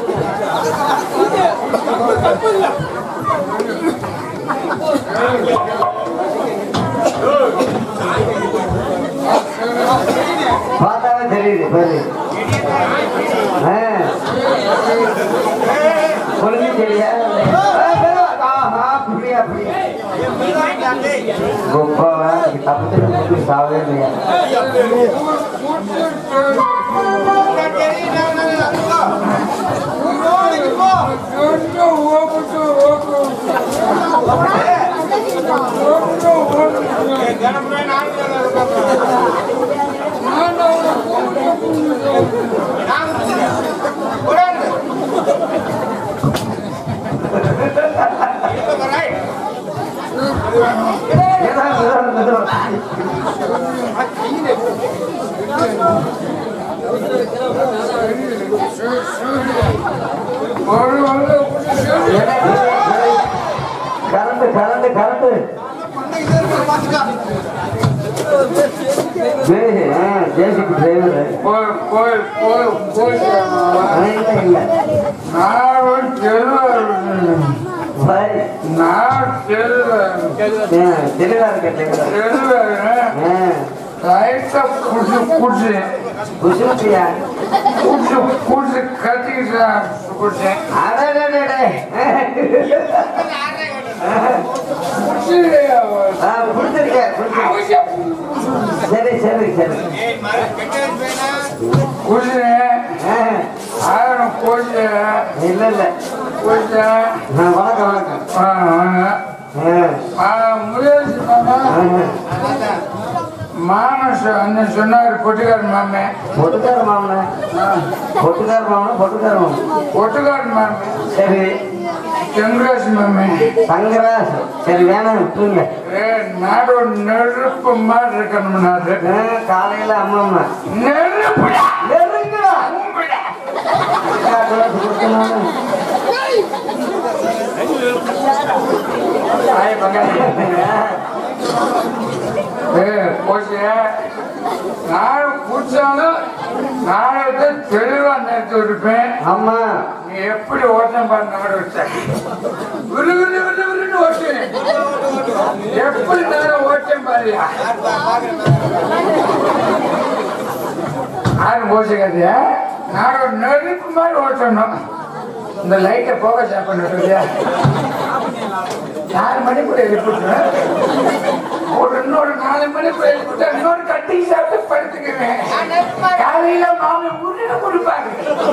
பார்த்தாவே தெரியுது பாரு ஆ. பொழுது தெரியா ஆஹா புரியா புரியா గొప్పవా తప్పితే ముందు సావే current current current JCB driver போய் போய் போய் போய் இல்லை இல்லை நான் செல்வன் பாய் நான் செல்வன் தெளிவா இருக்க தெளிவா செல்வன் லைட்டா குடிச்சு குடிச்சு குசுமத்தியா குடிச்சு குடிச்சு கத்திக்கிட்டேன் குடிச்சேன் அடடடடே கொடுத்துருக்கேன் சரி சரி சரி குடிச்சேன் ஆ, ஆயிரம் குடிச்சேன் இல்ல இல்ல குடிச்சேன் ஆ, வணக்கம் வணக்கம் ஆ, முயற்சி பண்ணா ஆ. மானஸ் அண்ணன் சொன்னார் பொட்டுக்கார் மாமே பொட்டுக்கார மாமன பொட்டுக்கார மாமன பொட்டுக்கார மாமன் பொட்டுக்கார் மாமே சரி செங்கராஜ் மாமே சங்கராஸ் சரி வேணாம் விட்டுருங்க ஏ நாடு நெருப்பு மாதிரி இருக்கணும்னாரு ஆ, காலையில அம்மா அம்மா நெருப்புடா நெருங்குடா. உங்களுடா. காட்டுல கொடுக்கணும். ஆய் பங்காளி. ஏ போச்சு நான் குடிச்சாலும் நாளைக்கு தெளிவா நிறுத்தி விட்டுப்பேன் அம்மா நீ எப்படி ஓட்டம் பண்ண நாடு வச்ச விரு விரு விரு விருன்னு ஓட்டு எப்படி நேரம் ஓட்டம் பாரியா யாரும் போச்சுக்காதியா நான் ஒரு நெருப்பு மாதிரி ஓட்டணும் இந்த லைட்டை போக சாப்பிடுறியா நாலு மணிக்குள்ள எழுப்பிட்டுருவேன் ஒரு இன்னொரு நாலு மணிக்குள்ள எழுப்பிட்டா இன்னொரு கட்டி சாப்பிட்டு படுத்துக்குவேன் காலையில மாமி உருளை கொடுப்பாங்க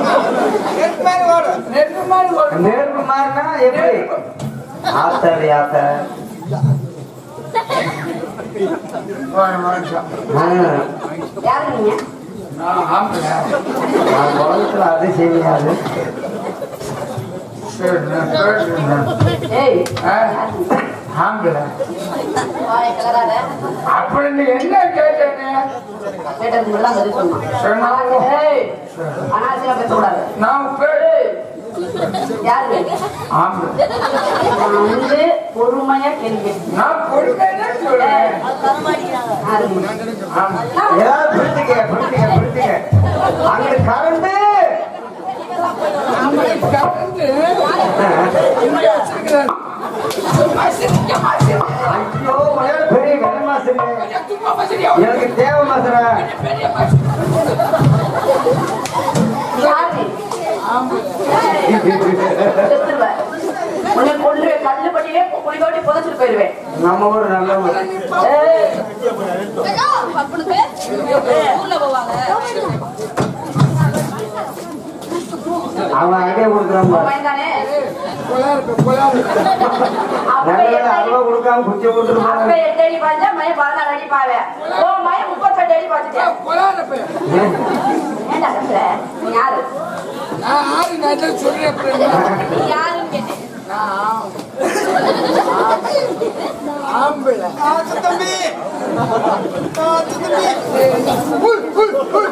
நெருப்பு மாதிரி ஓடும் நெருப்பு மாறினா எப்படி ஆத்தாடி ஆத்தா ஒரு நிமிஷம். ஆ, நான் ஆம்பளை. நான் உலகத்துல அது செய்யாது சரி, நான் கேட்டுக்கிறேன். ஆ? ஆம்பளை. அப்படி நீ என்ன கேட்டேன்னு சொன்னாலும் நான் பேரு ஆம்பளை. பொறுமையா கேள்வி நான் பொறுமையா சொல்றேன் ஆம்பளை. ஏதாவது பிடிச்சிக்க பிடிச்சிக்க பிடிச்சிக்க அங்க கரண்ட் ஐயோ மலையாள பெரிய வெள்ள மாசங்க எனக்கு தேவை மாசரா யாரு செத்துருவேன். உன்னை கொல்லுவேன் கல்லுப்பட்டியிலே குளிக்கோட்டி புதைச்சிட்டு போயிருவேன் நம்ம ஊர் நல்ல ஊர் ஏய், அவன் ஐடியா கொடுக்குறான் உன் பாரு. பையன் தானே புலாருக்கு, புலாருக்கு. அப்ப நல்ல வேளை எட்டு அல்வா அடி- கொடுக்காம குச்சி அப்ப கொடுத்துருப்பாங்க எட்டு அடி பாய்ச்சா மயம் பதினாலு அடி பாவேன் உன் மயம் முப்பத்தெட்டு அடி பாய்ச்சிட்டேன் புலாருக்கு. ஏன்டா கத்துற நீ யாரு நான் ஆறு நேரத்தில் சொல்றேன் அப்புறம் நீ யாருன்னு கேட்டேன் நான் ஆம்பளை உய், உய், உய்.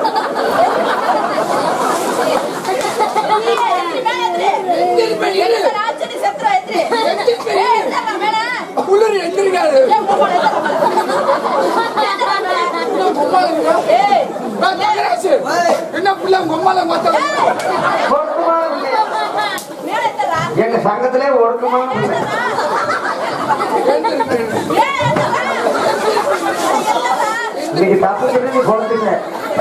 உள்ளூர் எந்திரிக்காது ஏய் நான் கேக்குறாச்சு. என்ன புள்ள உங்க அம்மால மொத்தம் பொறுத்துமா இல்லையா? ஒடுக்கமான பிள்ளை. இன்னைக்கு தப்பு சொல்லி நீ குழந்தைங்க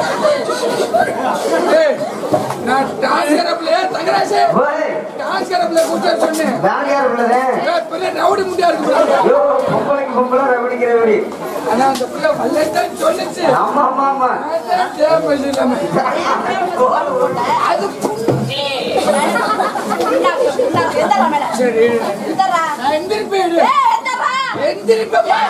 ஏய், நான் டான்ஸ் கரப்புல தங்கராசே போய் டான்ஸ் கரப்புல கூப்பிட்டு சொன்னேன் நான் யார் பிள்ளை ஏய், பெரிய ரவுடி முடியா இருக்கு பாரு. ஐயோ பொம்பளைக்கு பொம்பளை ரவடிக்கிற வெடி ஆனா அந்த பிள்ளை வல்லத்தான் சொல்லுச்சு ஆமா ஆமா ஆமா அதான் தேவை இல்லாம. அது சரி நான் எந்திரிப்பேன் எந்திரிப்பேன்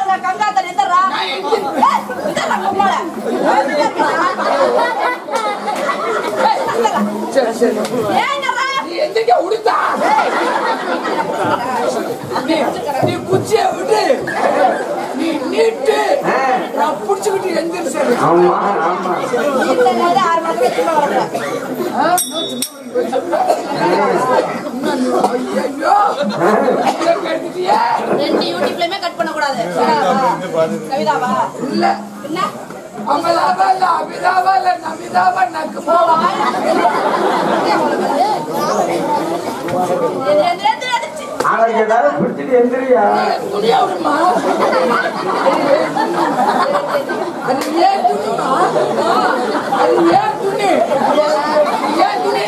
சரி சரி நீ எந்திரிக்க உடுத்தா நீ நீ குச்சிய விடு நீ நீட்டு ஆ, நான் புடிச்சுக்கிட்டு எந்திரிச்சு ஆமா ஆமா ஐயோ இதை கேட்டுட்டியா? ரெண்டு யூடியூப்லயுமே கட் பண்ண கூடாது கவிதாவா இல்ல என்ன அமலாவா இல்ல அபிதாவா இல்ல நமிதாவா நக்குமாவா ஆனா ஏதாவது பிடிச்சிட்டு எந்திரியா துணியா விடுமா அது ஏன் துணிமா அது ஏன் துணி ஏன் துணி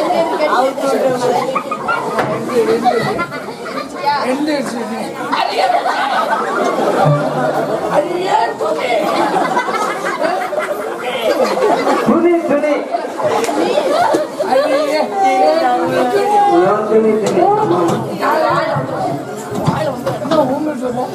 எந்திரிச்சு நீ. அது ஏன் அது ஏன் துணி துணி துணி அது ஏன் ஏன் துணி துணி ஐயோ, துணி துணி ஆமா. என்ன ஊமை சொல்றேன்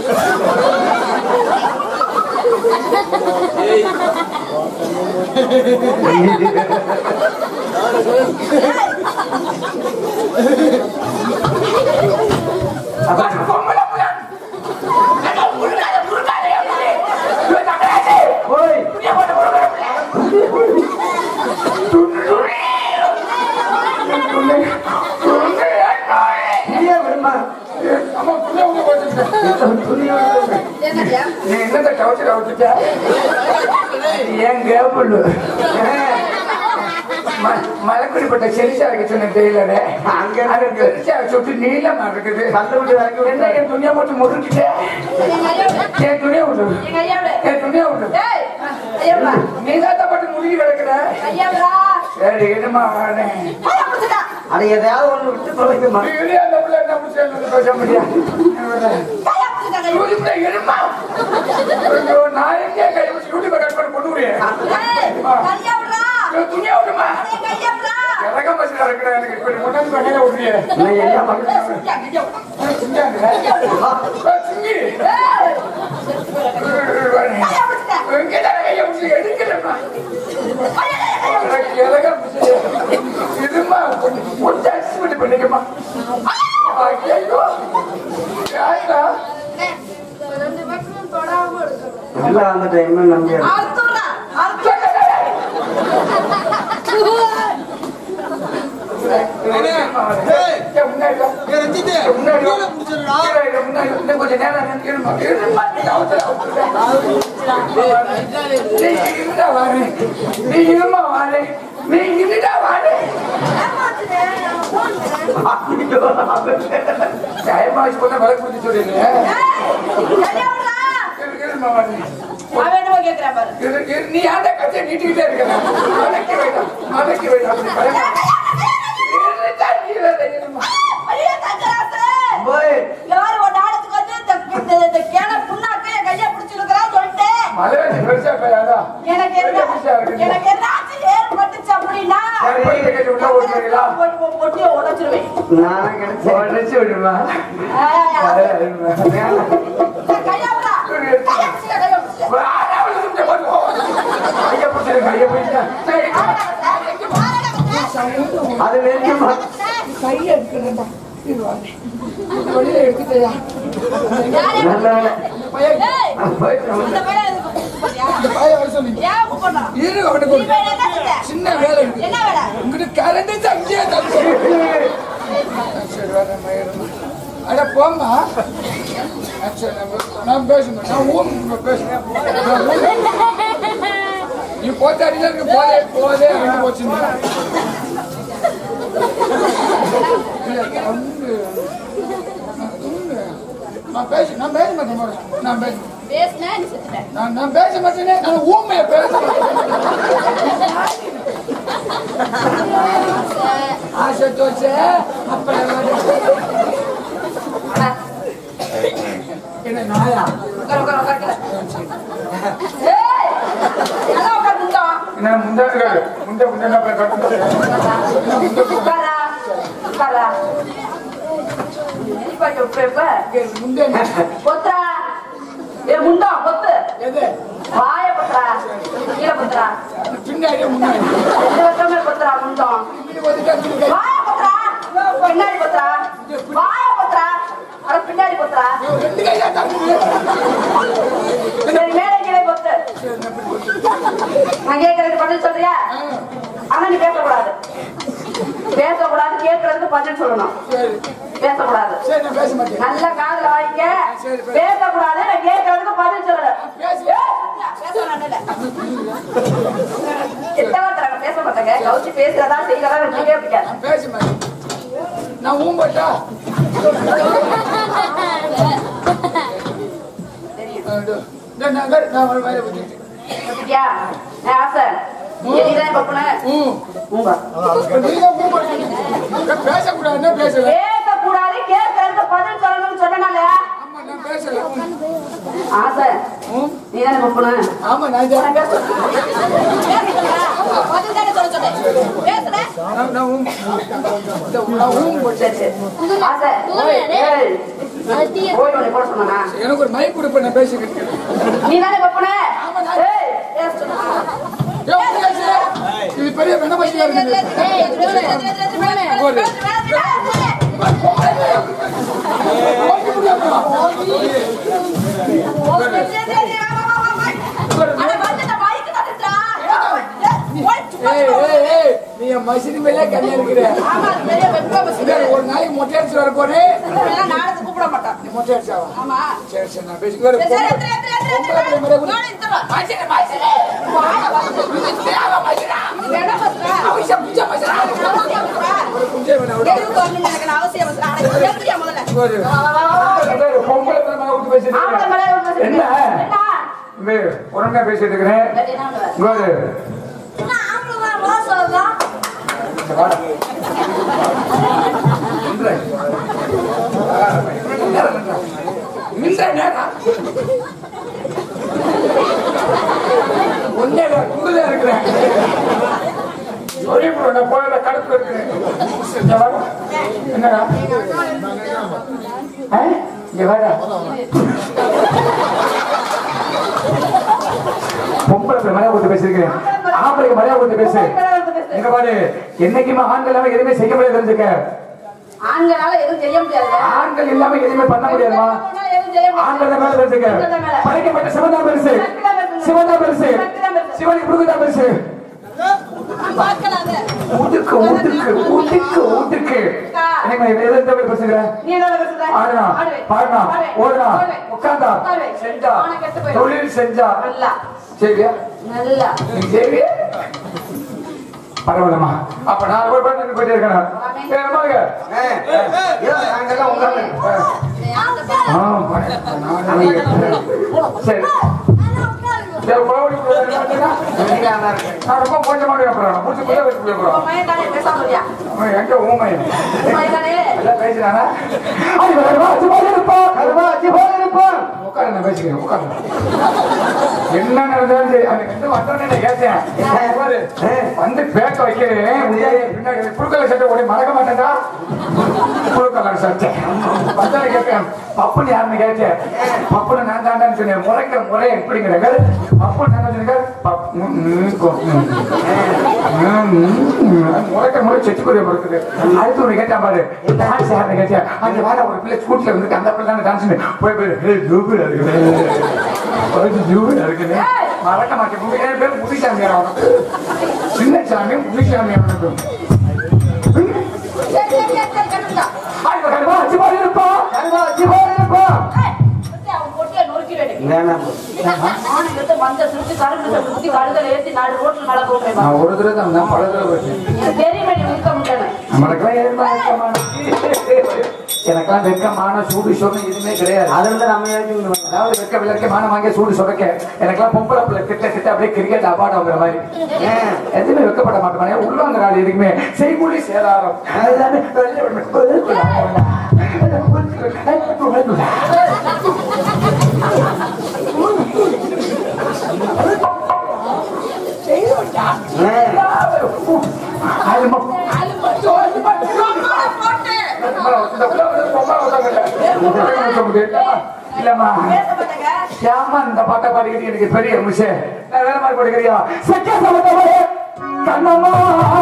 அப்ப பொம்பளை புள்ள. அட, முருகாத, முருகாத, எப்படி? ஐயோ, தங்கராஜே. போய் துணியை போட்டு முருகாத புள்ள. துணி, துணி. துணி, துணி, துணி. துணியா விடுமா அம்மா, துணியை உள்ள போட்டுருக்கேன். துணியா விடுமா நீ என்னத்த கவுச்சு கவுச்சுட்ட? ஏன் கேபிள் மலைக்குடிப்பட்ட செரிசாருக்கு சொன்ன டெய்லரு அங்க அது பெருசா சுட்டு நீளமா இருக்குது கண்டுபிடி வரைக்கும் என்ன என் துணியை மட்டும் முறுக்கிட்ட என் துணியை விடு என் துணியை விடு நீ தான் பட்டு முறுக்கி கிடக்குற சரி என்னமா வானேன் அதை எதையாவது ஒண்ணு விட்டு தொலைக்குமா அந்த பிள்ளை என்ன பிடிச்சி பேச முடியாது யூடியூப்ல இருமா ஐயோ நான் எங்கே கை வச்சு யூடியூப் கட் பண்ணி கொண்டு வரேன் துணியை விடுமா இறக்கம் பஸ் நடக்கிற எனக்கு இப்படி கொண்டாந்து வகையில விடுறியே நான் என்ன பண்ணுறேன் சிங்கி எங்கேதான் கையை பிடிச்சி எடுக்கிறேம்மா எனக்கு இறக்கம் இருமா கொஞ்சம் கொஞ்சம் அட்ஜஸ்ட்மெண்ட் பண்ணிக்கமா ஐயோ யாருடா நல்லா அந்த டைம் நம்பியா நீ ஆண்ட கட்சியை நீட்டிக்கிட்டே இருக்கிற மடக்கி வேண்டாம் மடக்கி வேண்டாம் போய் யாரு ஒரு நாடகத்துக்கு வந்து இந்த- இந்த- இந்த கேன புண்ணாக்க என் கையை பிடிச்சிருக்கிறா சொல்லிட்டேன் மழை பெருசா பெய்யாதா எனக்கு என்ன பெருசா இருக்கு எனக்கு என்னாச்சு ஏற்பட்டுச்சு அப்படின்னா சரி, பையன் கட்டி உள்ள ஓட்டுறீங்களா? பொ- பொட்டியை உடைச்சிருவேன் நானும் கிடைச்சேன் உடச்சு விடுமா ஆ, ஆ, ஆ. கையை விடா. கையை பிடிச்சிக்க, கையை பிடிச்சிக்க. அது நெருக்கமா யாரு? நல்ல வேலை. ஏய், போயிட்டு அந்த பையன் எதுக்கு கூப்பிடுறியா? ஏன் கூப்பிடுறான்? நீ போய் என்ன செஞ்ச? சின்ன வேலை இருக்கு என்ன வேலை? இங்கிட்டு கரண்ட் தங்கியே தப்பு சரி வர மயிரமா அட போம்மா சரி, நான் நான் பேசுங்க நான் ஊம் பேசுறேன் நான் ஊம். நீ போத்தாடில இருக்கு போதே போதே ரெண்டு போச்சு இல்ல, தம்பி. பேச நான் பேச மாட்டேன் போறேன். நான் பேச பேசுனா நீ செத்துட்ட. நான் நான் பேச மாட்டேனே நான் ஊமையை பேச மாட்டேன் ஆசை தோசை அப்புறம் அடா, என்ன நாயா உட்காரு, உட்காரு, உட்காரு. ஏய், நல்லா உட்காரு, முண்டம். என்ன முந்தாது முந்த முந்த அப்புறம் கட்டு உட்காரா, உட்காரா. நீ பாட்டு உட்காரு, இப்ப. முந்தே கொத்துறா. ஏய், முண்டம், கொத்து. எது வாயை கொத்துறா. கீழே கொத்துறா. பின்னாடியே முன்னாடி ரெண்டு பக்கமே கொத்துறா, முண்டம். இப்படி வந்துட்டா இப்படி வாயை கொத்துறா. பின்னாடி கொத்துறா. வாயை கொத்துறா. அட, பின்னாடி கொத்துறா. ரெண்டு கையா தம்பி சரி, மேலே கீழே கொத்து. நான் கேட்கறதுக்கு பதில் சொல்றியா ஆனா நீ பேசக்கூடாது பேசக்கூடாது கேட்கறதுக்கு பதில் சொல்லணும் சரி பேசக்கூடாது சரி நான் பேச மாட்டேன் நல்ல காதுல வாங்கிக்க சரி, சரி. பேசக்கூடாது நான் கேட்கறதுக்கு பதில் சொல்லணும் பேசு. எத்தவத்தரங்க பேச மாட்டாங்க கவுச்சி பேசுறதா செய்யறதா எனக்கு பிடிக்காது நான் பேச மாட்டேன் நான் ஊம்பட்டா தெரியும் நான் நான் நான் ஒரு வேலை பண்ணிட்டு எப்படியா நான் ஆசை நீதான் பப்புன ம் உங்க நீங்க ஊம்பட்டு பேசக்கூடாதுன்னா பேசல பேசக்கூடாது கேட்கறதுக்கு பதில் சொல்லணும்னு சொன்னனால ஆமா நான் பேசல ஆசை ம் நீதானே பப்புன ஆமா நான் தான் நான் நான் ஊம் நான் ஊம்பட்டு ஆசை ஏய், போய் உன்னை போட சொன்னானா எனக்கு ஒரு மைக் கொடுப்ப நான் பேசிக்கிட்டு நீ தானே பப்புன ஆமா, நான். ஏய், பேச சொன்னா. ஏய், பேசு. இது பெரிய வெண்ணபசியா இருக்குது ஒரு ஓகே முடியாமா ஏய் ஏய் ஏய் நீ என் மசினி மேலே கண்ணே இருக்கிற இங்க ஒரு நாளைக்கு மொட்டை அடிச்சு வர போறேன் கூப்பிட மாட்டான் நீ மொட்டை அடிச்சாவா ஆமா சரி சரி நான் பேசிக்கிறேன் சரி, சரி, எத்திரி, எத்திரி, எத்திரி, எத்திரி, எத்திரி. நானும் இத்தனை. மசினி மசினி வாயை வாசி. தேவை மசினா வேணா பசுறா. அவசிய புஞ்ச மசினா அவசியம் பசுறா. ஒரு புஞ்சை வேணா விட எதுக்கு வரணும்னு எனக்கு அவசியம் பசுறா. அட, எப்படியா முதல்ல? ஒரு வா, வா, வா, வா, வா. ஒரு பொம்பளை பிரமா விட்டு பேசிட்டு ஆம்பளை மேலே ஒரு பசு. என்ன? என்ன? இங்க உடனே பேசிட்டு இருக்கிறேன் இல்லாட்டி என்ன பண்ணுவ? இங்க ஒரு என்ன ஆம்பளை மேலே ரோஸ் வருதா? நின்ற நேரம் ஒன்னே குடுதா இருக்கிறேன் சொல்லி நான் போயிட கடுப்பு இருக்கிறேன் இங்க வா. என்னடா ஆ? இங்க வாடா பொம்பளை மரியாதை கொடுத்து பேசிருக்கேன் ஆம்பளைக்கு மரியாதை கொடுத்து பேசு ஆம்பளை மேலே ஒரு பசு. இங்க பாரு என்னைக்குமே ஆண்கள் இல்லாம எதுவுமே செய்ய முடியாது தெரிஞ்சுக்க ஆண்களால எதுவும் செய்ய முடியாது ஆண்கள் இல்லாம எதுவுமே பண்ண முடியாதுமா பெண்களால எதுவும் செய்ய முடியாது. ஆண்கள் தான் மேல தெரிஞ்சுக்க ஆண்கள் தான் மேல. படைக்கப்பட்ட சிவன் தான் பெருசு சக்தி தான் பெருசு. சிவன் தான் பெருசு சக்தி தான் பெருசு. சிவனுக்கு முருகன் தான் பெருசு பார்க்கலாங்க. உடுக்கு உடுக்கு உடுக்கு உடுக்கு எனக்கு எதை எதை பத்தி பேசுகிற நீ என்ன பேசுற? ஆடுனா ஆடுவே. பாடுனா ஆடுவே. ஓடுனா ஆடுவே. உட்கார்ந்தா உட்காருவே. செஞ்சா ஆனா கெட்டு போயிடும். தொழில் செஞ்சா நல்லா சரியா நல்லா நீ செய்வியா பரவாயில்லம்மா அப்ப நான் ஒரு பண்ணி போயிட்டே இருக்கேன் ஏய், அம்மாங்க. நாங்கெல்லாம் உட்கார்ந்து ஆ, பரவாயில்ல. நானே இருக்கிறேன். சரி சரி, போடி, போடி, போடி. நான் ரொம்ப கொஞ்சமா அப்புறம் முடிச்சு கொள்ள வச்சு போயிடுறோம் மயன் தானே பேசாம இருக்கியா? அவன் எங்க ஊமை மயன் தானே எல்லாம் பேசுறானா அது வருவா சும்மா இருப்போம் வருவா சும்மா இருப்போம் உட்காரு நான் பேசிக்கிறேன் உட்காரு என்ன நடந்தாலும் சரி அவன் வந்து வந்தோடனே கேட்டேன் பாரு வந்து பேக்க வைக்கிறேன் பின்னாடி புழுக்கல சட்டை ஓடி மறக்க மாட்டேன்டா புழுக்கல சட்டை வந்தாலும் கேட்பேன் பப்புன்னு யாருன்னு கேட்டேன் பப்புன்னு நான் தாண்டான்னு சொன்னேன் முறைக்கிற முறை எப்படிங்கிறாங்க பப்புன்னு நான் சொன்னீங்க பப்பு ம், ம், கொ- ம். ம், ம். முறைக்கிற முறை செச்சுக்குரிய பொறுக்குது அடுத்து ஒரு கேட்டா பாரு டான்ஸ் யாருன்னு கேட்டேன் அங்க வேற ஒரு பிள்ளை ஸ்கூட்டில வந்து அந்த பிள்ளை தான் டான்ஸ் போய் போய் "ஏய், ஜூபியா இருக்குது ஒரு ஜூபியா இருக்குது மறக்க மாட்டேன் உங்க ஏழு பேர் முதிசாமி அவனுக்கு சின்ன சாமி முதிசாமி அவனுக்கு சரி சரி சரி சரி கண்டுபிடிச்சா. ஆய், கருவா, சிவா இருப்பா கருவா, சிவா இருப்பா ஏய், சுத்தி அவன் பொட்டியை நொறுக்கிடுவேன். ஆணுங்க எடுத்து மஞ்சள் சுத்தி கரும்பு சட்டை சுத்தி கழுதையில ஏத்தி நாலு ரோட்ல நடக்க விட்டுறேன். நான் ஒரு தடவை தான் வந்தேன், பல தடவை போயிட்டேன் எனக்கு தெரியுமே நீ உடுக்க முடியாது நம்மளுக்கெல்லாம் ஏழ்மை இருக்கமா? எனக்கெல்லாம் வெட்கமான சூடு சொன்ன எதுவுமே கிடையாது அதுல இருந்து நம்ம ஏற்றி அதாவது வெட்க விளக்கமான வாங்கி சூடு சொடக்க எனக்கெல்லாம் பொம்பளை பிள்ளை கிட்ட கிட்ட அப்படியே கிரிக்கெட் அபார்ட் வாங்குற மாதிரி ஏன், எதுவுமே வெக்கப்பட மாட்டேன் உள்ளவங்க நாள் எதுக்குமே செய்கூலி சேதாரம் அதுதானே வெளிய விட- இல்லம்மா ஏம்மா இந்த பாட்டை பாடிக்கிட்டு எனக்கு பெரிய மிஷே நான் வேற மாதிரி படிக்கிறியா சக்கா சமத்தவரே கண்ணம்மா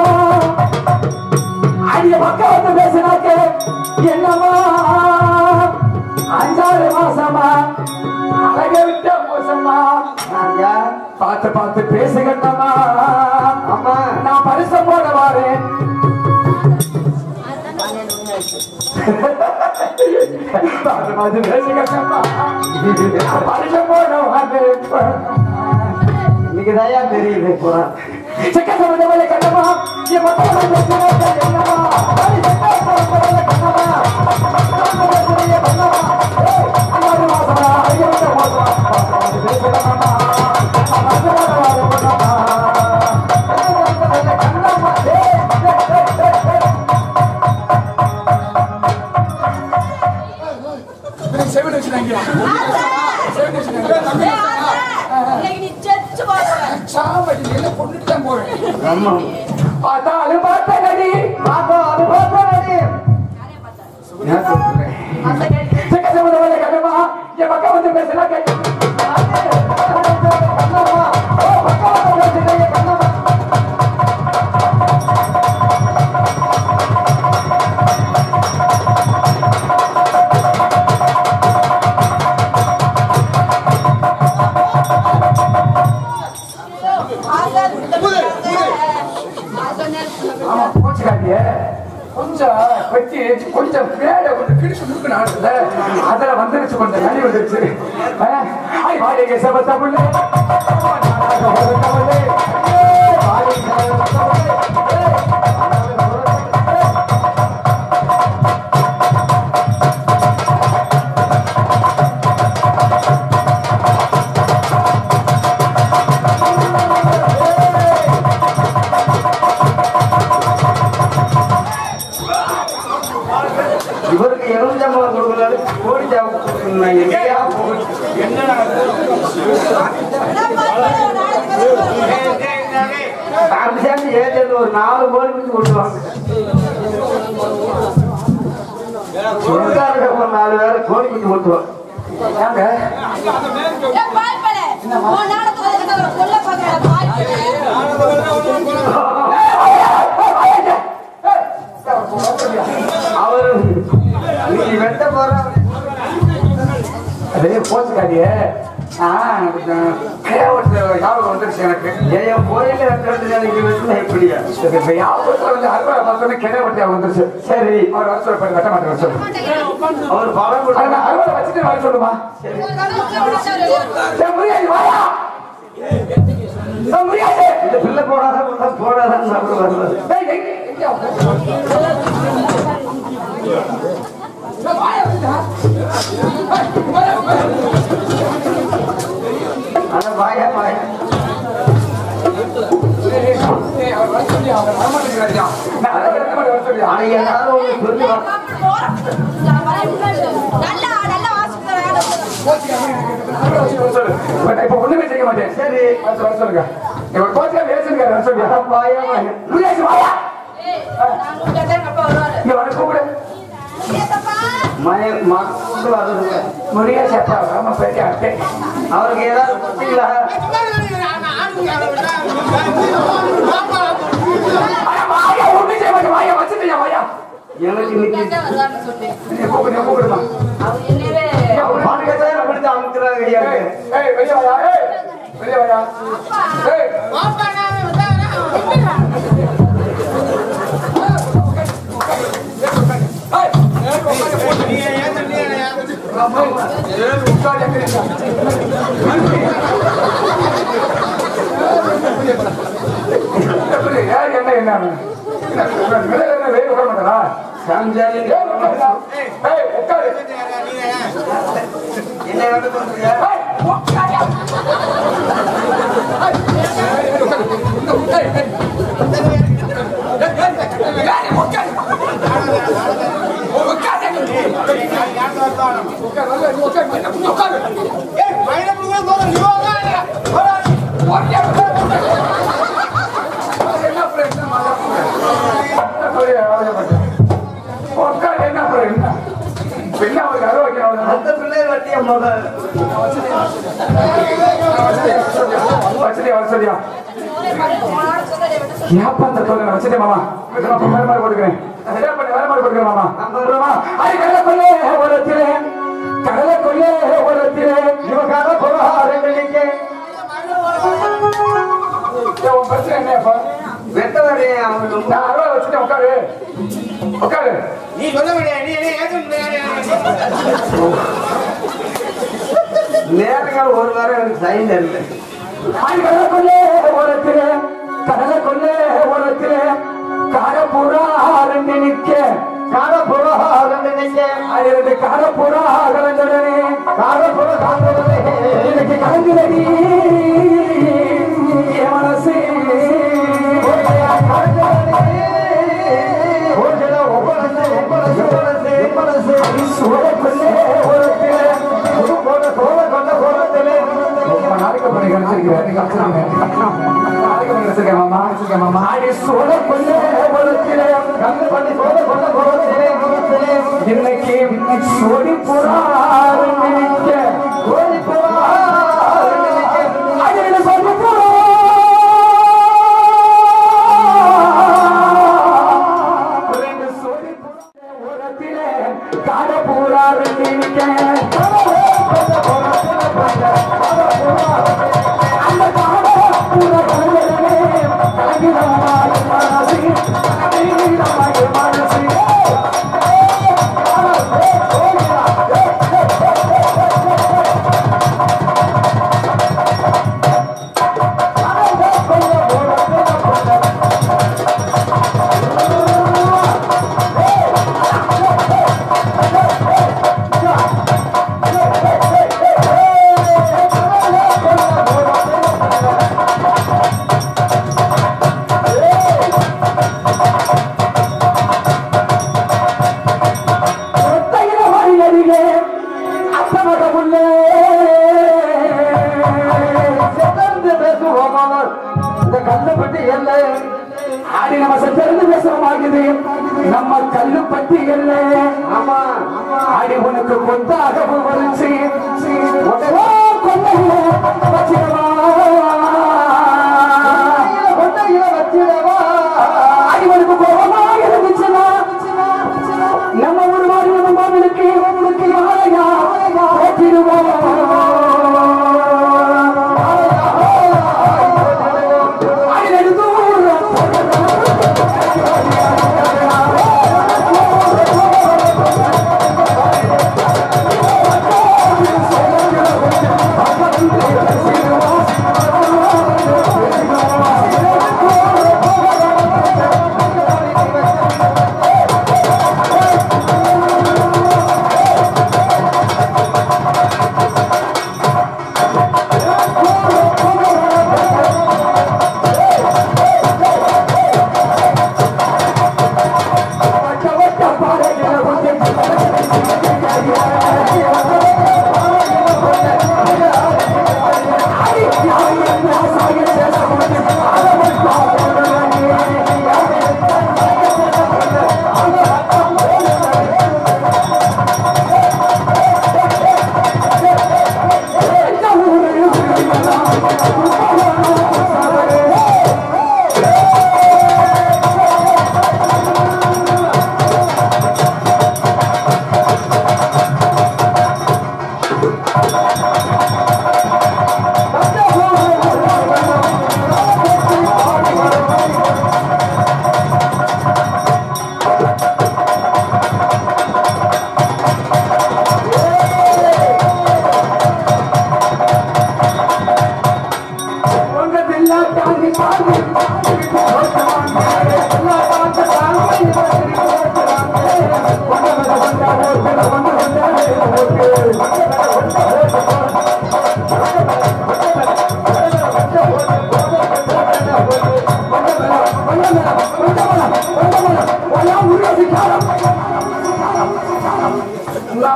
அடிய பக்கம் வந்து பேசினாக்க என்னம்மா அஞ்சாறு மாசமா அழக விட்ட மோசமா பார்த்து பார்த்து பேசு கண்ணம்மா அம்மா நான் பரிசம் போட வாரேன் பார்த்து பார்த்து பேசு கண்ணம்மா நான் பரிசம் போட வாரேன் இன்னைக்கு தயா தெரியுது போறான் சக்கா சமத்தவரே கண்ணம்மா என் பக்கம் வந்து பேசினாக்க என்னம்மா அடி சக்கா சமத்தவரே கண்ணம்மா செவிடு வச்சுட்டாங்க செவிடு வச்சுட்டாங்க இன்னைக்கு நீ செத்து போற சாம்படி எல்லாம் கொண்டுட்டு தான் போவேன் ஆமா பார்த்தாலும் பார்த்தனடி பார்த்தாலும் பார்த்தனடி நான் சொல்றேன் அந்த கேட்டு சக்க சம்பந்தமான கண்ணம்மா என் பக்கம் வந்து பேசலாம் கேட்டு கண்ணம்மா ஓ பக்கம் வந்து பேசுறீங்க கண்ணம்மா ஆசார் ஆசார் ஆமா போச்சுக்காட்டிய கொஞ்சம் வெட்டி கொஞ்சம் பேட கொஞ்சம் கிழிச்சு முருக்கு நாடுல அதுல வந்துருச்சு கொஞ்சம் நனி வந்துருச்சு ஐ வாடகை சபத்த புள்ளே இவருக்கு எலுமிச்சம்பழம் கொடுக்குறாரு கோடி ஜாபம் கொடுக்கணும் எங்கேயா போகுது அப்படி சேர்ந்து ஏஜென்ட் ஒரு நாலு கோடி பிடிச்சி கொடுத்துருவாங்க சொந்தக்காரங்க ஒரு நாலு பேரை கோடி பிடிச்சி கொடுத்துருவாங்க ஏங்க ஏன் பாய்ப்பலே உன் நாடகத்துல இருக்கிற ஒரு கொல்ல பாக்குற பாய்ப்பலே அவரு நீ வெட்ட போற அதே போச்சுக்காடிய ஞாபகம் வந்துருச்சு எனக்கு என் கோயில வெட்டுறது எனக்கு வெட்டினா எப்படியா சரி, இப்ப ஞாபகத்துல வந்து அறுபது பார்த்தோன்னே கிணறு வட்டி வந்துருச்சு சரி அவர் வர சொல்லு வெட்ட மாட்டேன் வர சொல்லு அவர் பணம் அதை கொடுத்தாங்க நான் அறுபது வச்சுட்டு வர சொல்லுமா ஏய், முடியாது வாயா ஏய், முடியாது இந்த பிள்ளை போடாத போடா போடாதான் சாப்பிட வருவாரு ஏய், ஏய், எங்க அவன்? ஏய், வாயா வந்துடா. ஏய், வாயா, வாயா. ஆனா வாயா வாயா ஏய், அவர் வர சொல்லி, அவர் வர மாட்டேங்கிறாருயா. நான் அதை வெட்ட மாட்டேன் வர சொல்லியா? ஆனா எல்லாரும் ஒண்ணு சொல்லி வா- நல்லா நல்லா வாசிக்கிற கோச்சுக்காம எனக்கு அறுபது வச்சுட்டு வர சொல்லு. பட் இப்ப ஒண்ணுமே செய்ய மாட்டேன் சரி வர சொல்லு, வர சொல்லுங்க இவர் கோச்சுக்காம ஏசிருக்காரு வர சொல்லியா அதான் வாயா வாயா முடியாது வாயா ஏய் நான் உங்க கேட்டேன் அப்பா வருவாரு இங்க வர கூப்பிடு ஏத்தப்பா மய மக்கள் வர்றதுங்க முடியாது அப்பா ஆமா போயிட்டு அட்டே அவருக்கு ஏதாவது கொடுத்தீங்களா ஆயா, வாயா, ஒண்ணும் செய்ய மாட்டேன். வாயா, வச்சுட்டியா, வாயா. எனக்கு இன்னைக்கு கேட்டேன் வருவாருன்னு சொன்னேன் நீ கூப்பிடு, நீ கூப்பிடுமா. அவர் என்னவே அவர் பாட்டுக்கே அப்படித்தான் அமுக்குறாங்க ஐயா ஏய், ஏய், வெளிய வாயா, ஏய், வெளிய வாயா. ஏய், ஏய், ஏய், உட்காரு, போடு. ஆமா, ஏய், உட்காரு, எங்க இருக்க? எப்படி? ஏன் என்ன என்ன என்ன, என்ன, வெளிய என்ன வெளிய உட்கார மாட்டாரா? சாமிஜாலி ஏய், உட்காருடா. ஏய், உட்காரு. என்ன வேலை பண்றியா ஏய், உட்காருடா. ஏய், உட்காரு. ஏய், ஏய். ஏய், உட்காரு. உட்காரு. உட்காரு, நல்லா இரு, உட்காரு. உட்காரு. ஒரே உட்காரு. என்ன பிரச்சனை மாதிரி? என்ன சொல்லி அவசரப்பட்ட? உட்காரு, என்ன பிரச்சனை? பின்ன ஒரு கதை வைக்கிறவங்க அந்த பிள்ளை வட்டிய முதல் வசதியா வசதியா ஏப்பா அந்த தோலை வசதியா மாமா நான் அப்ப வேற மாதிரி கொடுக்குறேன் சரியா பண்ணி வேற மாதிரி கொடுக்குறேன் மாமா அப்புறமா அது கடலைக்குள்ளே ஓரத்திலே கடலைக்குள்ளே ஓரத்திலே இவக்காக பொருளாதாரங்களுக்கு உன் பிரச்சனை என்னப்பா வெட்ட வரைய அவனுக்கு நான் அறுபது வச்சுட்டு உட்காரு உட்காரு நீ சொல்ல முடியாது நீ என்ன ஏற்க முடியாது நேரங்கள் ஒரு வாரம் எனக்கு சைன் இல்லை அது கடலுக்குள்ளே ஓரத்திலே கடலுக்குள்ளே ஓரத்திலே காரப்புறா ரெண்டு நிக்க காரப்புறா ரெண்டு நிக்க அது ரெண்டு காரப்புறா கலந்துடனே காரப்புறா கலந்துடனே எனக்கு கலந்துடடி என் மனசு சூழக்குள்ளே ஓரத்திலே போன சோழ கொண்ட கோலத்திலே ரொம்ப நாளைக்கு பண்ணி கிடைச்சிருக்கிறேன் நீங்க நாளைக்கு பண்ணி கிடைச்சிருக்கேன் மாமா வச்சிருக்கேன் மாமா அடி சோழ கொண்டு குளத்திலே கந்து பண்ணி சோழ கொண்ட குளத்திலே குளத்திலே இன்னைக்கு சோடி புறா நினைக்க சோடி புறா அடி சொல்லி புறா ரெண்டு சோடி புறா உரத்திலே காட பூரா நினைக்க அந்த காட பூரா கலங்கிடமாய் மனசு கலங்கிடமாய் மனசு ஒத்தையில மறியடிலே அத்தமகமுள்ளே சிறந்து பேசுவோமானால் இந்த கல்லுப்பட்டி எல்ல ஆடி நம்ம சிறந்து பேசுவோமாகுது நம்ம கல்லுப்பட்டி எல்ல ஆமா ஆடி உனக்கு கொத்தாக வரிச்சு கொண்டையில வச்சிடவா கொண்டையில வச்சிடவா ஆடி உனக்கு கோபமா இருந்துச்சுன்னா நம்ம ஒரு மாதிரி நம்ம மாமனுக்கு உங்களுக்கு யாரையா போட்டிடுவோம் அடிநடு தூரம் சிறுவா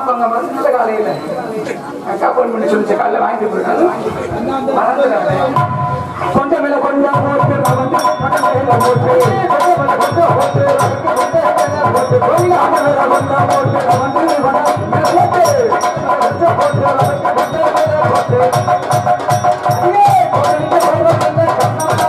அவங்க மனசுல காலையில அக்கா போன் பண்ணி சொல்லிச்ச காலையில வாங்கிட்டு போயிருக்காங்க மறந்துடாத கொண்ட மேல கொண்ட போட்டு வந்து கொண்ட மேல போட்டு கொண்ட மேல கொண்ட போட்டு கொண்ட மேல போட்டு கொண்ட மேல கொண்ட போட்டு வந்து கொண்ட மேல போட்டு கொண்ட போட்டு கொண்ட மேல போட்டு ஐயே கொண்ட கொண்ட கொண்ட கண்ணா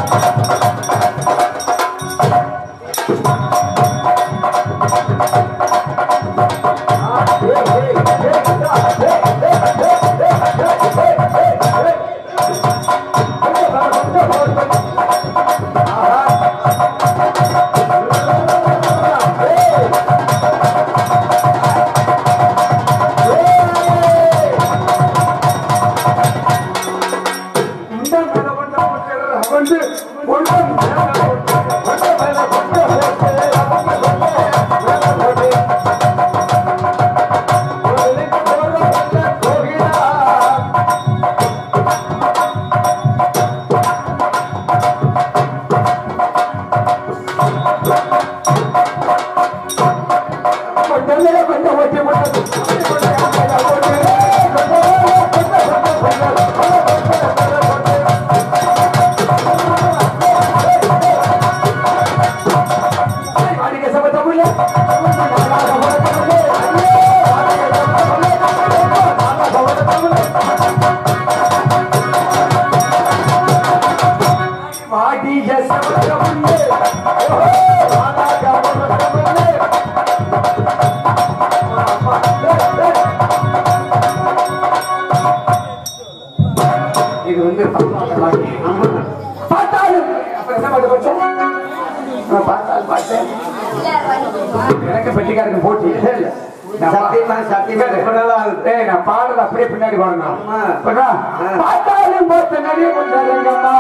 இது வந்து பார்த்தாலும் அப்புறம் என்ன பாட்டு படிச்சேன் நான் பார்த்தாலும் பார்த்தேன் எனக்கு பெட்டிக்காரங்க போட்டி இல்ல, இல்ல. நான் பா- சத்தியமா, சத்தியமா, ரொம்ப நல்லா இருக்கு. ஏய், நான் பாடுறது அப்படியே பின்னாடி பாடணும் ஆமா. புரியுதா? ஆ. பார்த்தாலும் பார்த்த நிறைய கொண்டாடுங்கம்மா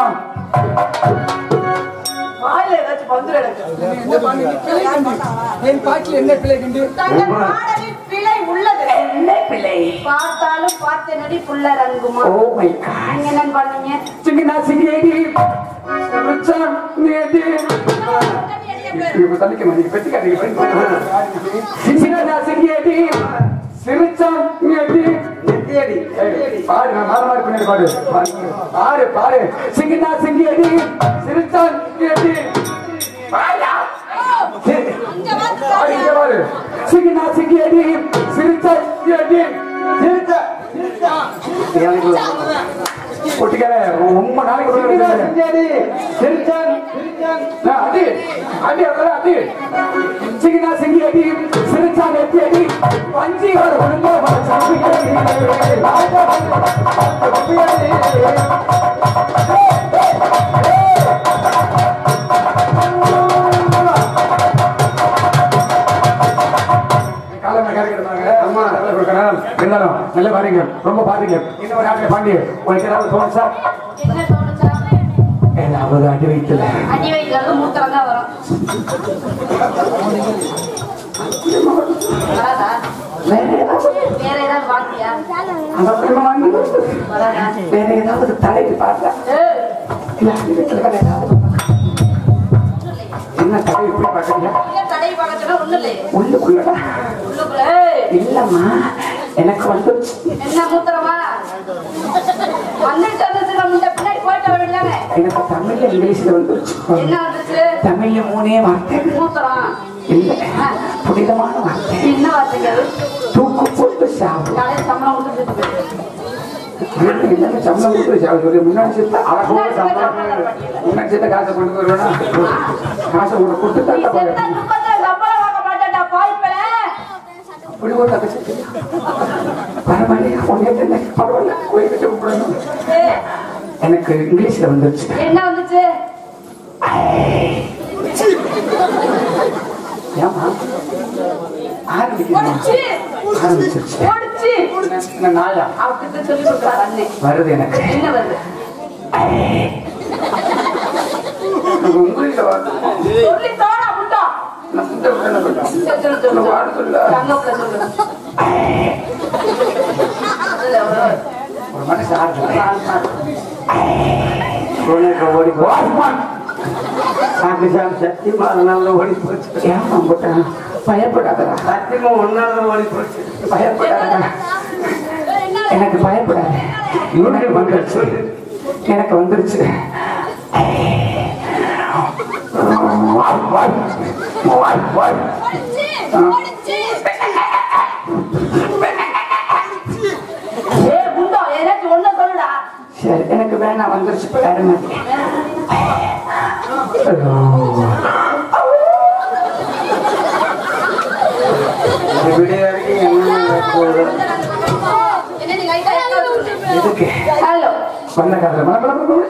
வாயில ஏதாச்சும் வந்துரு எனக்கு என்ன பண்ணி பிழை கண்டு என் பாட்டில் என்ன பிழை கண்டு தங்கள் பாடலில் பிழை உள்ளது என்ன பிள்ளை பார்த்தாலும் பார்த்த நடி புள்ள ரங்குமா ஓ மை காட் நீங்க என்ன பண்ணீங்க சிங்கனா சிங்கேடி ருச்சான் நேடி இவங்க தள்ளிக்க மாதிரி பெட்டிக்காரங்க சிங்கனா சிங்கேடி சிரிச்சான் நேடி நெத்தியடி ஏய், பாடு நான் மாற மாறி பின்னாடி பாடு பாடு பாடு சிங்கனா சிங்கேடி சிரிச்சான் நேடி பாயா பாடு இங்க பாரு சிங்கனா சிங்கேடி சிரிச்சான் நேடி சிரிச்சா எனக்கு ஒட்டிக்கார ரொம்ப நாளைக்கு ஒரு சிரிச்சா, தடவை சிரிச்சாடி, சிரிச்சான், சிரிச்சான். நான் அடி அடி அதெல்லாம் அடி சிங்கனா சிங்கி அடி சிரிச்சா நெத்தி அடி வஞ்சி வர ஒழுங்கா வர சாமி காலம் கரைக்கிறாங்க அம்மா நல்லா கொடுக்கணும் இருந்தாலும் நல்ல பாருங்க ரொம்ப பாருங்க இந்த ஒரு ஆட்டில் பாண்டி உனக்கு ஏதாவது தோணுச்சா என்ன தோணுச்சா ஏதாவது அடி வைக்கல அடி வைக்கிறது மூத்திரம் தான் வரும் வராதா வேற ஏதாவது வேற ஏதாவது பாக்கியா அந்த பிரம்ம வாங்கி வராதா வேற ஏதாவது தலைக்கு பார்த்தா ஏய், இல்ல அடி வைக்கல வேற ஏதாவது என்ன தலை இப்படி பார்க்கறீங்க இங்க கடை பக்கத்துல ஒண்ணும் இல்லையே உள்ளுக்குள்ளடா உள்ளுக்குள்ள ஏய், இல்லம்மா எனக்கு வந்து என்ன மூத்திரமா வந்துட்டு வந்துச்சு முன்ன பின்னாடி போயிட்டு வேண்டியதானே எனக்கு தமிழ்ல இங்கிலீஷ்ல வந்துருச்சு என்ன வந்துச்சு தமிழ்ல மூணே வார்த்தை மூத்திரம் இல்ல புனிதமான வார்த்தை என்ன வார்த்தைங்க அது? தூக்கு போட்டு சாவு காலையில சம்பளம் கொடுத்து செத்து போயிருக்கு. இல்லைங்க சம்பளம் கொடுத்து சாவு சொல்லி முன்னாடி சேர்த்து அழகோட சம்பளம் முன்னாடி சேர்த்த காசை கொண்டு வருவேனா காசை கொண்டு கொடுத்து நீ தட்ட செத்த துக்கத்துல சம்பளம் வாங்க மாட்டேன்டா, பாய்ப்பல. அப்படி ஒரு கதை சேர்த்து பரவாயில்லையா உன்னை என்ன பரவாயில்ல கோயில் கட்டி விடணும் ஏய், எனக்கு இங்கிலீஷ்ல வந்துருச்சு என்ன வந்துச்சு ஏமா ஆரம்பிக்கணுமா ஒடிச்சு ஆரம்பிச்சிருச்சு ஒடிச்சு என்ன நாயா அவர்கிட்ட சொல்லி கொடுத்தாரு அண்ணன் வருது எனக்கு என்ன வருது உங்களில் வருது சொல்லி தோணா முட்டா நான் முட்டை விடணும் கொஞ்சம். சரி, சொல்லு, சொல்லு, நான் வாட சொல்லு. சொல்ல. தங்கப்புல சொல்லு. அதுல ஒரு- ஒரு மனுஷன் ஆடுது. ஆமா. ஓடி போ. வாட்ச்மேன். சாமி சத்தியமா அதனால ஓடி போச்சு ஏமா போட்டேன் பயப்படாதடா சத்தியமா ஒன்னால ஓடி போச்சு பயப்படாதடா எனக்கு பயப்படாத யூடியூப் மக்கள் சொல்லு எனக்கு வந்துருச்சு ஏ குண்டோ ஏதாச்சும் ஒண்ணு சொல்லுடா சரி எனக்கு வேணாம் வந்துருச்சு வேற மாதிரி இந்த விடிய வரைக்கும் என்ன போகுது எதுக்கு ஹலோ பண்ண கதை மன மன மன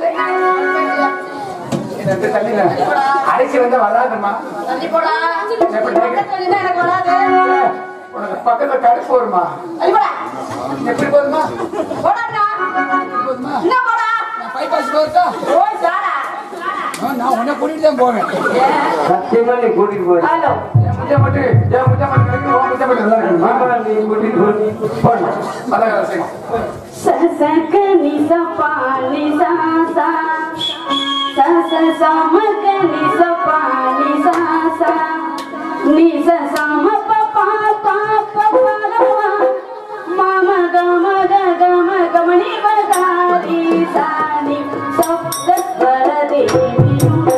இந்த தண்ணியில அரிசி வந்து வராதுமா தள்ளி போடா பக்கத்துல நின்னா எனக்கு வராது உனக்கு பக்கத்துல கடுப்பு வருமா தள்ளி போடா எப்படி போதுமா போடாடா போதுமா என்ன போடா நான் பைபாஸ் போறதா ஓய் சாடா நான் உன்னை கூட்டிட்டு தான் போவேன் சத்தியமா நீ கூட்டிட்டு போய் ஹலோ என் முட்டை மட்டும் என் முட்டை மட்டும் கிடைக்கும் உன் முட்டை மட்டும் நல்லா இருக்குமா மாமா நீ கூட்டிட்டு போய் போடணும் நல்லா வேலை செய்யும் சசக நிசபா நிசாசா சச சமக நிசபா நிசாசா நிச சம பபா பாப பரமா மம கம க கம கமணி பகாரி சாணி சப்த ஸ்வர தேவி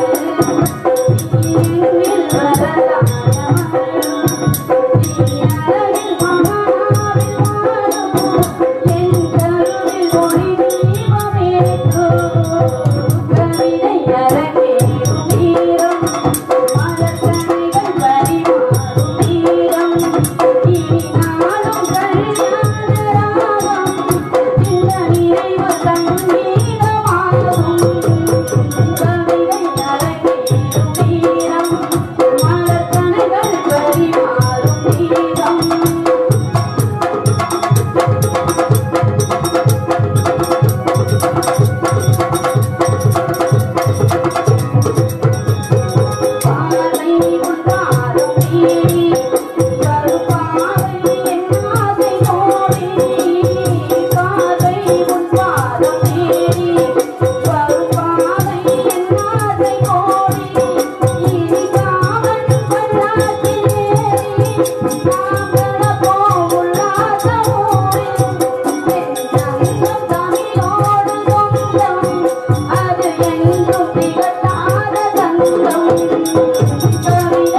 அது என்றும் திகட்டாத தந்தம்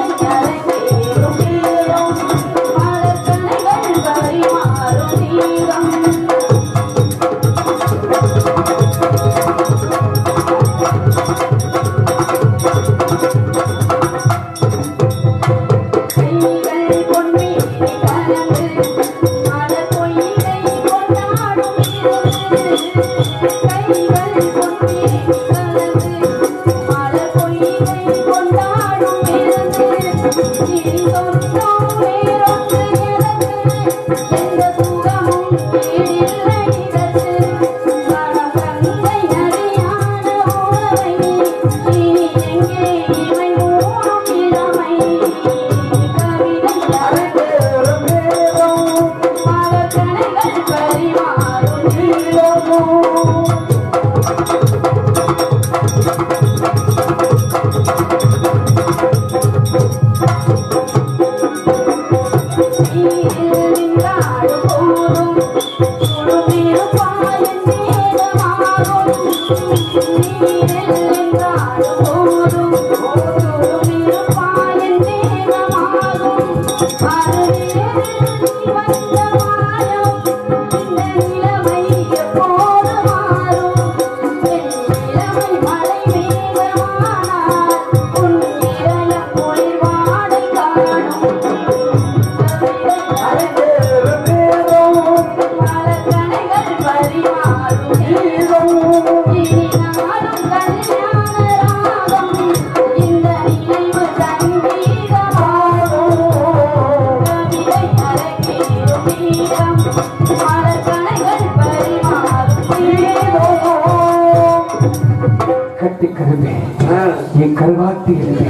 கட்டி கருவே என் கருவாட்டி இருவே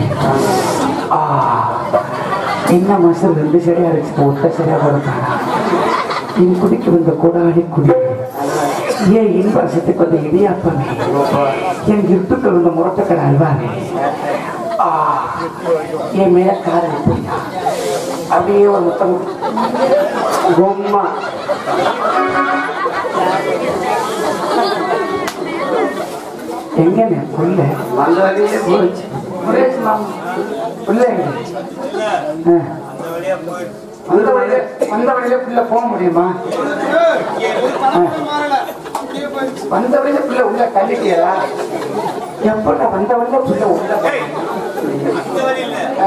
ஆ என்ன மாசம் ரெண்டு சரியா இருந்துச்சு ஒட்ட சரியா கொடுத்தாங்க என் குடிக்கு வந்த கொடாடி குடி ஏன் இன்ப சத்துக்கு வந்த இடியாப்பமே என் இருட்டுக்கு வந்த முரட்டக்கடை அல்வானே ஆ, என் மேல காதல் எப்படியா அப்படியே ஒரு முத்தம் பொம்மா எங்கன்னு புள்ள வந்த வழியே போச்சு சுரேஷ் மாமா புள்ள எங்க ஆ. வந்த வழியில வந்த வழியில புள்ள போக முடியுமா ஆ. வந்த வழியில புள்ள உள்ள தள்ளிட்டியலா எப்படா வந்த வழியில புள்ள உள்ள போகும்? ஆ.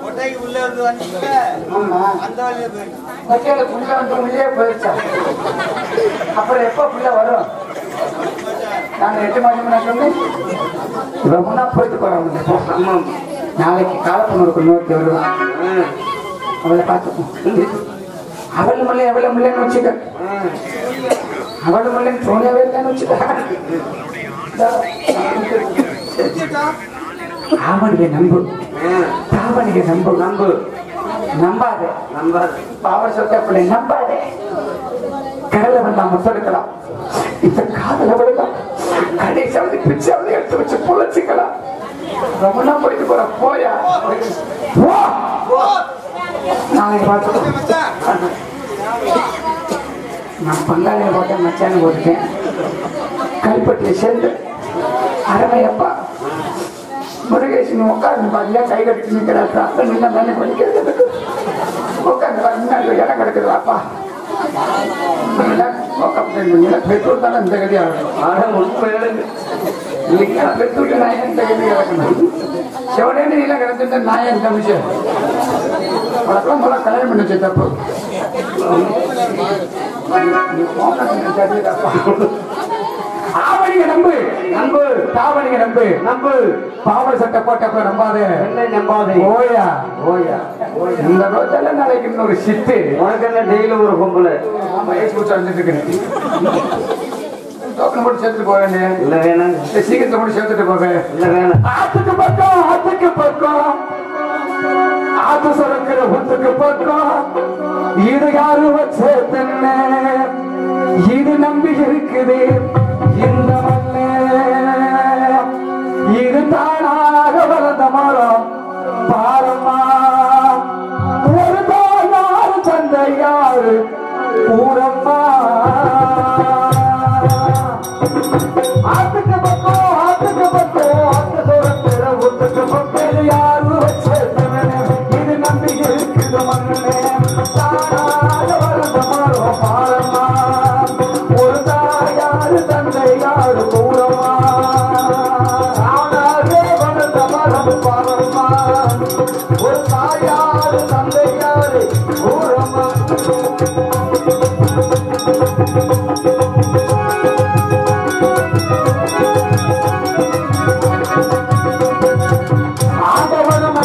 ஆமா மத்தியால புள்ள வந்து உள்ளே போயிடுச்சா அப்புறம் எப்ப புள்ள வரும் நாங்க எட்டு மணி மணி சொன்னேன் ரொம்ப போயிட்டு போறோம் ஆமாம் நாளைக்கு காலப்பண்ணூருக்கு நோக்கி வருவான் ம், அவளை பார்த்துப்போம் அவள் முல்லை அவளை முல்லைன்னு வச்சுக்க ம். அவள் முல்லைன்னு சோனியாவே இல்லைன்னு வச்சுக்க ஆவணியை நம்பு ம், தாவணியை நம்பு நம்பு நம்பாதே நம்பாது பாவ சொத்த பிள்ளை நம்பாதே கடலை வந்தா முத்தெடுக்கலாம் இந்த காதல விடலாம் கடைசியாவது பிச்சாவது எடுத்து வச்சு பொழைச்சிக்கலாம் ரொம்ப போயிட்டு போற போயா போ நாளைக்கு பார்த்துக்கோ நான் பங்காளியை போட்டேன் மச்சானை போட்டுட்டேன் கல்பட்டியை சேர்ந்து அருமையப்பா முருகேசன் உட்கார்ந்து பாருங்க கை கட்டி நிற்கிறாப்பா நீங்க தானே படிக்கிறது உட்காந்து பாரு முன்னாடி இடம் கிடக்குது அப்பா பெட்ரோல் தானே இந்த கதி ஆகணும் ஆனா உண்மையில இல்லைங்களா பெட்ரோல் நான் இந்த கதி கிடக்கணும் செவனே நீலாம் கிடச்சிருந்த நான் என் கமிஷன் உனக்கெல்லாம் முதல்ல கல்யாணம் பண்ணி வச்சு தப்பு நீ போன சரிதாப்பா ஆவணிங்க நம்பு நம்பு தாவணிங்க நம்பு நம்பு பாவல் சட்டை போட்டப்ப நம்பாதே என்னை நம்பாதே ஓயா ஓயா ஓயா இந்த ரோஜால நாளைக்கு இன்னொரு சித்து உனக்கு என்ன டெய்லி ஒரு பொம்பளை ஆமா ஏசி குடிச்சு வந்துட்டு இருக்கிறேன் டோக்கன் போட்டு சேர்த்துட்டு போக வேண்டிய இல்ல வேணாம் சீக்கிரத்தை போட்டு சேர்த்துட்டு போவேன் இல்ல வேணாம் ஆத்துக்கு பக்கம் ஆத்துக்கு பக்கம் ஆத்து சுரக்கிற ஊத்துக்கு பக்கம் இது யாரு வச்ச தென்ன இது நம்பி இருக்குது இந்த மண்ணு இது தானாக வளர்ந்த மரம் பாரம்மா ஒரு தாயாரு தந்தை யாரு பூரம்மா ஆத்துக்கு பக்கம் ஆத்துக்கு பக்கம் ஆத்து சுரக்கிற ஊத்துக்கு பக்கம் இது யாரு வச்ச தென்ன இது நம்பி இருக்குது மண்ணு தானாக வளர்ந்த மரம் பாரம்மா ஒரு தாயாரு தந்தை யாரு பூரம்மா ஆனாலே வளர்ந்த மரம் பாரம்மா ஒரு தாயாரு தந்தை யாரு பூரம்மா ஆண்டவனும்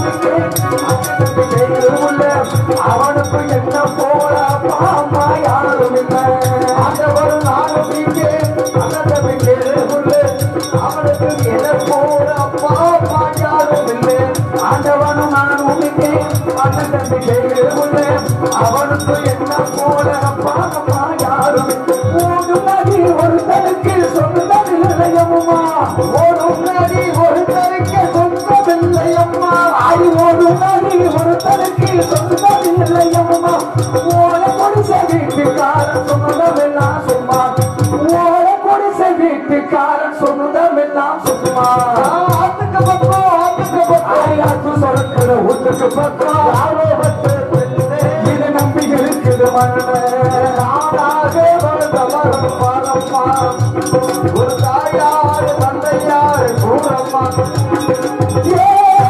அவனுக்கு என்ன போல பாமா யாரும் இல்லை ஆண்டவரும் நானும் இங்கே அனந்தமிங்கே அவனுக்கு என்ன போல பாமா யாரும் இல்லை ஆண்டவனும் நானும் இங்கே அனந்தமிங்கே அவனுக்கு என்ன போல பாமா யாரும் இல்லை ஓடும் நதி ஒரு தடுக்கு சொன்னது நிலையமுமா ஓடும் நதி ஒரு தடுக்க சொன்னதில்லையம்மா ஆய் ஓடும் நதி ஒரு தடுக்கு சொன்னது நிலையமுமா ஓட குடிசை வீட்டுக்காரன் சொன்னதெல்லாம் சும்மா ஓட குடிசை வீட்டுக்காரன் சொன்னதெல்லாம் சும்மா ஆத்துக்கு பக்கம் ஆத்துக்கு பக்கம் ஆத்து சொரக்கிற ஊத்துக்கு பக்கம் ஆரோபத்து இது நம்பி இருக்குது மண்ணு நாடாக வளர்ந்த மரம் பாரம்மா ஒரு தாயாரு தந்தையாரு கூறம்மா ஏ,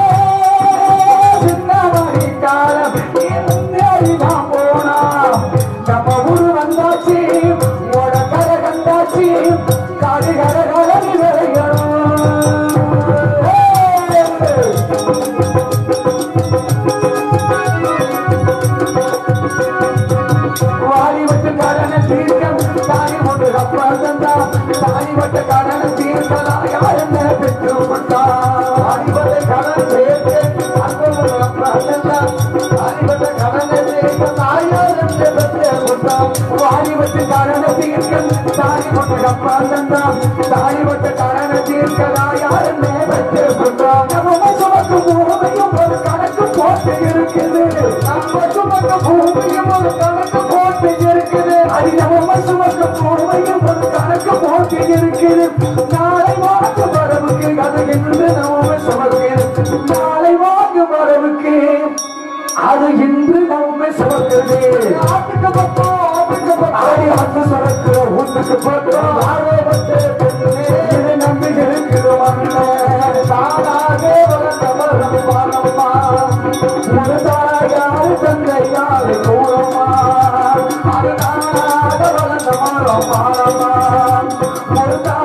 சின்னமணி காலம் தேடி நாம் போனா நம்ம ஊரு வந்தாச்சு ஓட கரை கண்டாச்சு காடு கரை கலவி விளையணும் வாலிபட்டு கடனை தீர்க்கம் தாய் ஒன்று அப்பா தந்தா தாய் வட்ட கடனை தீர்க்கலாம் யாருன்னு பெற்று கொண்டா வாலிபட்ட கடன் சேர்த்து அன்பு அப்பா தந்தா வாலிபட்ட கடனை தீர்க்க தாயார் பெற்று கொண்டா வாலிபட்டு கடனை தீர்க்கம் தாய் போட்ட அப்பா தந்தா தாய் போட்ட கடனை தீர்க்கதா யாருமே பெற்று கொண்டான் நம்ம சுமக்கு பூமியும் ஒரு கணக்கு போட்டு இருக்குது நம்ம சுமக்கு பூமியும் ஒரு கணக்கு போட்டு இருக்குது அது நம்ம சுமக்கு பூமியும் ஒரு கணக்கு போட்டு இருக்குது நாளை வாக்கு வரவுக்கு அது என்று நம்ம சுமக்கு நாளை வாக்கு வரவுக்கு அது இன்று நம்ம சுமக்குது ஆட்டுக்கு பக்கம் ஆட்டுக்கு பக்கம் ஆடி வந்து சுமக்குற உண்டுக்கு பக்கம் ஆடே வந்து இது நம்பி இருக்குது மண்ணே தானாக வளர்ந்த வரம் பாரம்மா முழுதாயால் தந்தையால் கூறம்மா அது தானாக வளர்ந்த மரம் பாரம்மா முழுதா